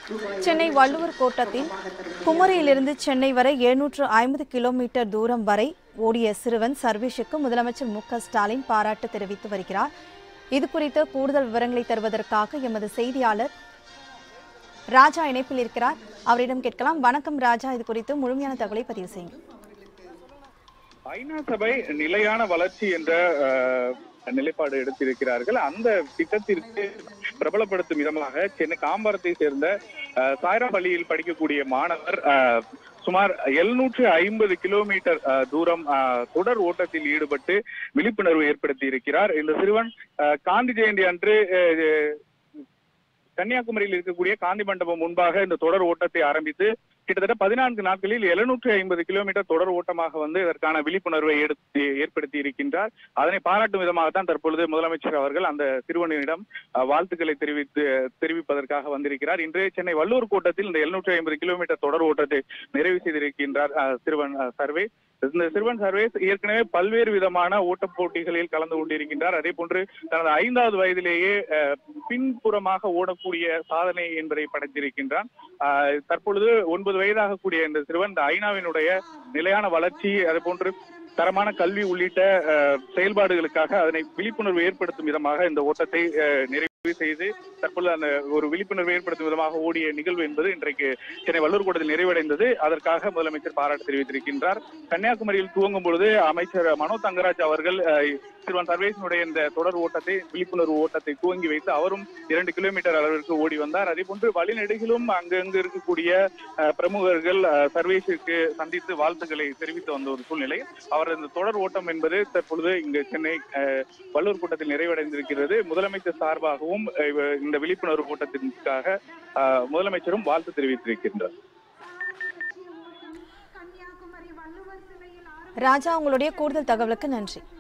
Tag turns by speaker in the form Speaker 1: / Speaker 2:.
Speaker 1: சென்னை வள்ளுவர் கோட்டத்தில் குமரியிலிருந்து சென்னை வரை எழுநூற்று ஐம்பது கிலோமீட்டர் தூரம் வரை ஓடிய சிறுவன் சர்வேஷுக்கு முதலமைச்சர் மு க ஸ்டாலின் பாராட்டு தெரிவித்து வருகிறார் இது குறித்த கூடுதல் விவரங்களை தருவதற்காக எமது செய்தியாளர் ராஜா இணைப்பில் இருக்கிறார் அவரிடம் கேட்கலாம் வணக்கம் ராஜா இது குறித்து முழுமையான தகவலை பதிவு செய்யுங்க
Speaker 2: ஐநா சபை நிலையான வளர்ச்சி என்ற அஹ், நிலைப்பாடு எடுத்திருக்கிறார்கள் அந்த திட்டத்திற்கு பிரபலப்படுத்தும் விதமாக சென்னை காம்பரத்தை சேர்ந்த அஹ், சாய்ராம் பள்ளியில் படிக்கக்கூடிய மாணவர் அஹ், சுமார் எழுநூற்று ஐம்பது கிலோமீட்டர் அஹ், தூரம் அஹ், தொடர் ஓட்டத்தில் ஈடுபட்டு விழிப்புணர்வு ஏற்படுத்தி இருக்கிறார் இந்த சிறுவன் அஹ், காந்தி ஜெயந்தி அன்று அஹ், கன்னியாகுமரியில் இருக்கக்கூடிய காந்தி மண்டபம் முன்பாக இந்த தொடர் ஓட்டத்தை ஆரம்பித்து கிட்டத்தட்ட பதினான்கு நாட்களில் எழுநூற்றி ஐம்பது கிலோமீட்டர் தொடர் ஓட்டமாக வந்து இதற்கான விழிப்புணர்வை எடுத்து ஏற்படுத்தி இருக்கின்றார் அதனை பாராட்டும் விதமாகத்தான் தற்பொழுது முதலமைச்சர் அவர்கள் அந்த சிறுவனிடம் அஹ், வாழ்த்துக்களை தெரிவித்து தெரிவிப்பதற்காக வந்திருக்கிறார் இன்று சென்னை வள்ளூர் கோட்டத்தில் இந்த எழுநூற்றி ஐம்பது கிலோமீட்டர் தொடர் ஓட்டத்தை நிறைவு செய்திருக்கின்றார் அஹ், சிறுவன் அஹ், சர்வே இந்த சிறுவன் சர்வேஸ் ஏற்கனவே பல்வேறு விதமான ஓட்டப் போட்டிகளில் கலந்து கொண்டிருக்கின்றார் அதே போன்று தனது ஐந்தாவது வயதிலேயே அஹ், பின்புறமாக ஓடக்கூடிய சாதனை என்பதை படைத்திருக்கின்றான் ஆஹ், தற்பொழுது ஒன்பது வயதாகக்கூடிய இந்த சிறுவன் இந்த ஐநாவினுடைய நிலையான வளர்ச்சி அதே போன்று தரமான கல்வி உள்ளிட்ட அஹ், செயல்பாடுகளுக்காக அதனை விழிப்புணர்வு ஏற்படுத்தும் விதமாக இந்த ஓட்டத்தை அஹ், நிறைவு செய்து தற்பொழுது அந்த ஒரு விழிப்புணர்வு ஏற்படுத்தும் விதமாக ஓடிய நிகழ்வு என்பது இன்றைக்கு சென்னை வள்ளூர் கூடத்தில் நிறைவடைந்தது அதற்காக முதலமைச்சர் பாராட்டு தெரிவித்திருக்கின்றார் கன்னியாகுமரியில் துவங்கும் பொழுது அமைச்சர் மனோ தங்கராஜ் அவர்கள் அஹ், சிறுவன் சர்வேசனுடைய இந்த தொடர் ஓட்டத்தை விழிப்புணர்வு ஓட்டத்தை துவங்கி வைத்து அவரும் இரண்டு கிலோமீட்டர் அளவிற்கு ஓடி வந்தார் அதே போன்று வழிநெடுகிலும் அங்கங்கு இருக்கக்கூடிய அஹ், பிரமுகர்கள் அஹ், சர்வேஷிற்கு சந்தித்து வாழ்த்துக்களை தெரிவித்து வந்த ஒரு சூழ்நிலை அவர் இந்த தொடர் ஓட்டம் என்பது தற்பொழுது இங்கு சென்னை அஹ், வள்ளூர் கூட்டத்தில் நிறைவடைந்திருக்கிறது முதலமைச்சர் சார்பாகவும் அஹ், இவ- இந்த விழிப்புணர்வு கூட்டத்திற்காக அஹ், முதலமைச்சரும் வாழ்த்து தெரிவித்திருக்கின்றார்
Speaker 1: ராஜா உங்களுடைய கூடுதல் தகவலுக்கு நன்றி